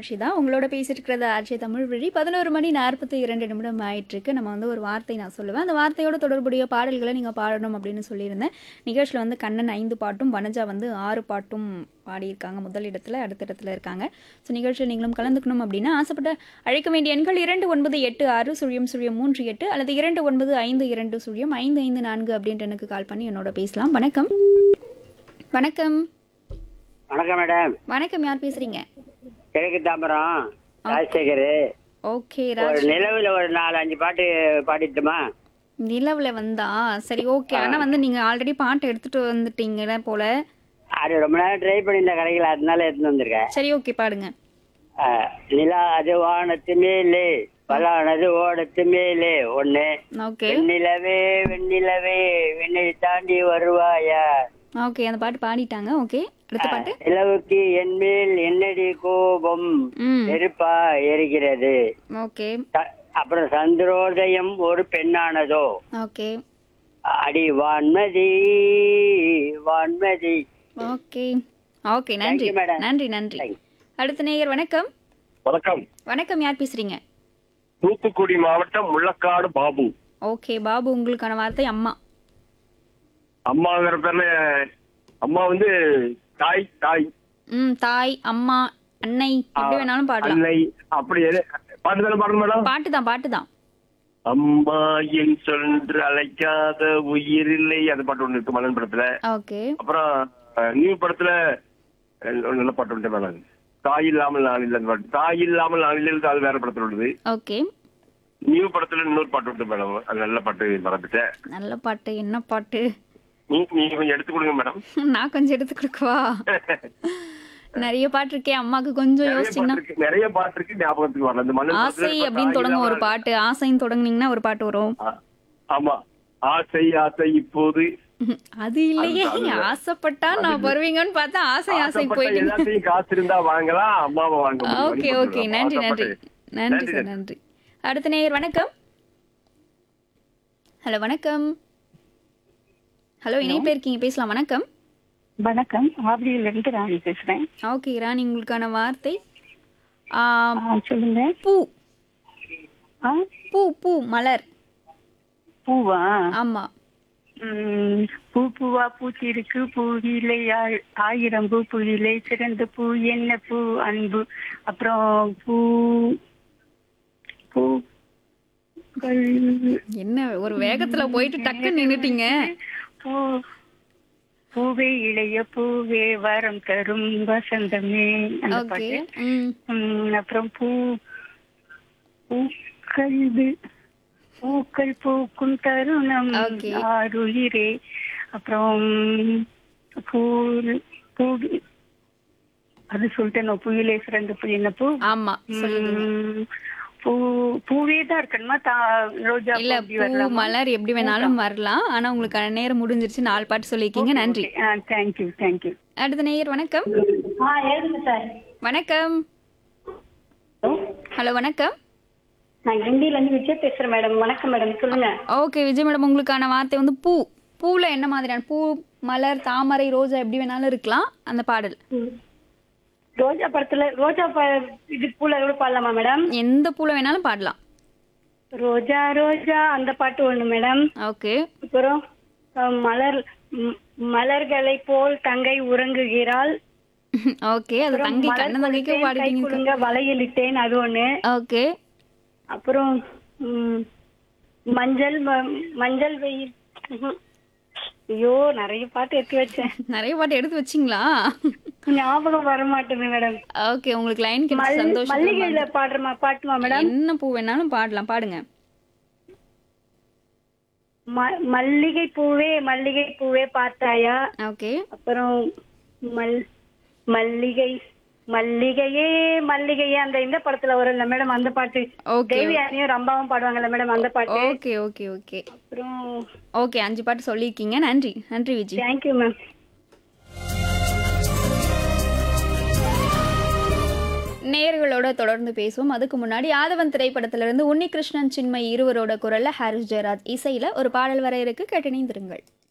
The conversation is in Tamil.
நிகழ்ச்சி தான் உங்களோட பேசிட்டு இருக்கிறது ஆட்சி தமிழ் வழி பதினோரு மணி நாற்பத்தி இரண்டு நிமிடம் ஆயிட்டிருக்கு நம்ம வந்து ஒரு வார்த்தை நான் சொல்லுவேன் அந்த வார்த்தையோட தொடர்புடைய பாடல்களை நீங்கள் பாடணும் அப்படின்னு சொல்லியிருந்தேன் நிகழ்ச்சியில் வந்து கண்ணன் ஐந்து பாட்டும் வனஜா வந்து ஆறு பாட்டும் பாடியிருக்காங்க முதல் இடத்துல அடுத்த இடத்துல இருக்காங்க ஸோ நிகழ்ச்சியில் நீங்களும் கலந்துக்கணும் அப்படின்னா ஆசைப்பட்ட அழைக்க வேண்டிய எண்கள் இரண்டு ஒன்பது எட்டு ஆறு சுழியம் சுழியம் மூன்று எட்டு அல்லது இரண்டு ஒன்பது ஐந்து இரண்டு சுழியம் ஐந்து ஐந்து நான்கு அப்படின்ட்டு எனக்கு கால் பண்ணி என்னோட பேசலாம் வணக்கம் வணக்கம் வணக்கம் மேடம் வணக்கம் யார் பேசுறீங்க கிழக்கு தாம்பரம் ராஜசேகர் ஓகே ஒரு ராஜ் நிலவுல ஒரு நாலு அஞ்சு பாட்டு பாடிட்டுமா நிலவுல வந்தா சரி ஓகே ஆனா வந்து நீங்க ஆல்ரெடி பாட்டு எடுத்துட்டு வந்துட்டீங்க போல அது ரொம்ப நேரம் ட்ரை பண்ணியிருந்த கடைகள் அதனால எடுத்துன்னு வந்திருக்கேன் சரி ஓகே பாடுங்க ஆ, நிலா அது வானத்து மேலே பலானது ஓடத்து மேலே ஒண்ணு ஓகே வெண்ணிலவே வெண்ணிலவே விண்ணை தாண்டி வருவாயா ஓகே அந்த பாட்டு பாடிட்டாங்க ஓகே அடுத்த பாட்டு நிலவுக்கு என் மேல் என்னடி கோபம் ம் நெருப்பா எரிகிறது ஓகே த- அப்புறம் சந்திரோதயம் ஒரு பெண்ணானதோ ஓகே அடி வான்மதி வான்மதி ஓகே ஓகே நன்றி you, madam. நன்றி நன்றி Thank you. அடுத்த நேயர் வணக்கம் வணக்கம் வணக்கம் யார் பேசுறீங்க தூத்துக்குடி மாவட்டம் முள்ளக்காடு பாபு ஓகே பாபு உங்களுக்கான வார்த்தை அம்மா அம்மாங்கிற பேர்ல அம்மா வந்து தாய் தாய் ம் தாய் அம்மா அன்னை எப்படி வேணாலும் பாடலாம் அன்னை அப்படி எது பாட்டு தானே பாடணும் மேடம் பாட்டு தான் பாட்டு தான் அம்மா என் சொல்ன்று அழைக்காத உயிர் இல்லை அந்த பாட்டு ஒண்ணு இருக்கு மலன் படத்துல ஓகே அப்புறம் அஹ், நியூ படத்துல அஹ், ஒரு நல்ல பாட்டு உண்டு மேடம் தாய் இல்லாமல் நான் இல்லை அந்த பாட்டு தாய் இல்லாமல் நான் இல்லை அது வேற படத்துல உள்ளது ஓகே நியூ படத்துல இன்னொரு பாட்டு உண்டு மேடம் அது நல்ல பாட்டு மறந்துட்டேன் நல்ல பாட்டு என்ன பாட்டு நீ நீங்க கொஞ்சம் எடுத்து கொடுங்க மேடம் நான் கொஞ்சம் எடுத்து கொடுக்கவா நிறைய பாட்டு இருக்கே அம்மாக்கு கொஞ்சம் நிறைய யோசிச்சிங்கன்னா பாட்டு இருக்கு நிறைய பாட்டு இருக்கு ஞாபகத்துக்கு வரல இந்த மன்னன் ஆசை படத்துல அப்படின்னு தொடங்கும் ஒரு பாட்டு ஆசைன்னு தொடங்குனீங்கன்னா ஒரு பாட்டு வரும் ஆ, ஆமா ஆசை ஆசை இப்போது அது இல்லையே ஆசைப்பட்டா நான் வருவீங்கன்னு பார்த்தா ஆசை ஆசை ஆசைப்பட்ட போயிட்டீங்க எல்லாத்தையும் காசு இருந்தா வாங்கலாம் அம்மாவை வாங்க முடியும். ஓகே வழி ஓகே போட்டுருவோம். நன்றி நன்றி ஆசைப்பட்டு. நன்றி சார் நன்றி அடுத்த நேயர் வணக்கம் ஹலோ வணக்கம் ஹலோ இணைப்பு இருக்கீங்க பேசலாம் வணக்கம் வணக்கம் ஆவடியில இருந்து ராணி பேசுறேன் ஓகே ராணி உங்களுக்கான வார்த்தை ஆ, ஆ, சொல்லுங்க பூ ஆ, பூ பூ மலர் பூவா ஆமா ம், பூ பூவா பூச்சி இருக்கு பூவிலை ஆ- ஆயிரம் பூ பூவிலை சிறந்த பூ என்ன பூ அன்பு அப்புறம் பூ பூ என்ன ஒரு வேகத்துல போயிட்டு டக்குன்னு நின்னுட்டீங்க பூ பூவே இளைய பூவே வரம் தரும் வசந்தமே அந்த ஓகே பாட்டு ம் ம், அப்புறம் பூ பூக்கள் வி- பூக்கள் பூக்கும் தருணம் Okay. ஆறுயிரே அப்புறம் பூ பூ அது சொல்லிட்டேன் புயலே சிறந்த பூ என்ன பூ ஆமா சொல்லுங்க ம், பூ பூவே தான் இருக்கணுமா தா ரோஜா இல்ல பூ அப்படி பூ வரலாமா? மலர் எப்படி வேணாலும் வரலாம் ஆனா உங்களுக்கான நேரம் முடிஞ்சிருச்சு நாலு பாட்டு சொல்லியிருக்கீங்க நன்றி ஆ தேங்க்யூ தேங்க்யூ அடுத்த நேயர் வணக்கம் ஆ எழுதுங்க சார் வணக்கம் ஹலோ வணக்கம் நான் கிண்டில இருந்து விஜய் பேசுறேன் மேடம் வணக்கம் மேடம் சொல்லுங்க ஓகே விஜய் மேடம் உங்களுக்கான வார்த்தை வந்து பூ பூல என்ன மாதிரியான பூ மலர் தாமரை ரோஜா எப்படி வேணாலும் இருக்கலாம் அந்த பாடல் ரோஜா படத்துல ரோஜா ப இது பூல கூட பாடலாமா மேடம் எந்த பூல வேணாலும் பாடலாம் ரோஜா ரோஜா அந்த பாட்டு ஒண்ணு மேடம் ஓகே அப்புறம் அஹ், மலர் ம், மலர்களை போல் தங்கை உறங்குகிறாள் ஓகே அது தங்கை மலர் கண்ணன் தங்கைக்கு கொடுத்தேன், கை பாடிட்டீங்க குலுங்க வளையலிட்டேன் அது ஒண்ணு ஓகே அப்புறம் ம், மஞ்சள் ம- மஞ்சள் வெயில் ம்ஹும். ஐயோ நிறைய பாட்டு எடுத்து வச்சேன் நிறைய பாட்டு எடுத்து வச்சிங்களா ஞாபகம் வர மாட்டேங்குது மேடம் ஓகே உங்களுக்கு லைன் கிடைச்ச மல்- சந்தோஷம் மல்லிகையில பாடுறமா பாட்டுமா மேடம் என்ன பூ வேணாலும் பாடலாம் பாடுங்க ம- மல்லிகை பூவே மல்லிகை பூவே பார்த்தாயா ஓகே அப்புறம் மல் மல்லிகை மல்லிகையே மல்லிகையே அந்த இந்த படத்துல வரும்ல மேடம் அந்த பாட்டு ஓகே தேவியானியும் ரம்பாவும் பாடுவாங்கல்ல மேடம் அந்த பாட்டு ஓகே ஓகே ஓகே அப்புறம் ஓகே அஞ்சு பாட்டு சொல்லியிருக்கீங்க நன்றி நன்றி விஜய் தேங்க்யூ மேம் நேயர்களோட தொடர்ந்து பேசுவோம் அதுக்கு முன்னாடி ஆதவன் திரைப்படத்திலிருந்து உன்னிகிருஷ்ணன் சின்மை இருவரோட குரல்ல ஹாரிஸ் ஜெயராஜ் இசையில ஒரு பாடல் வர இருக்கு கேட்டு திருங்கள்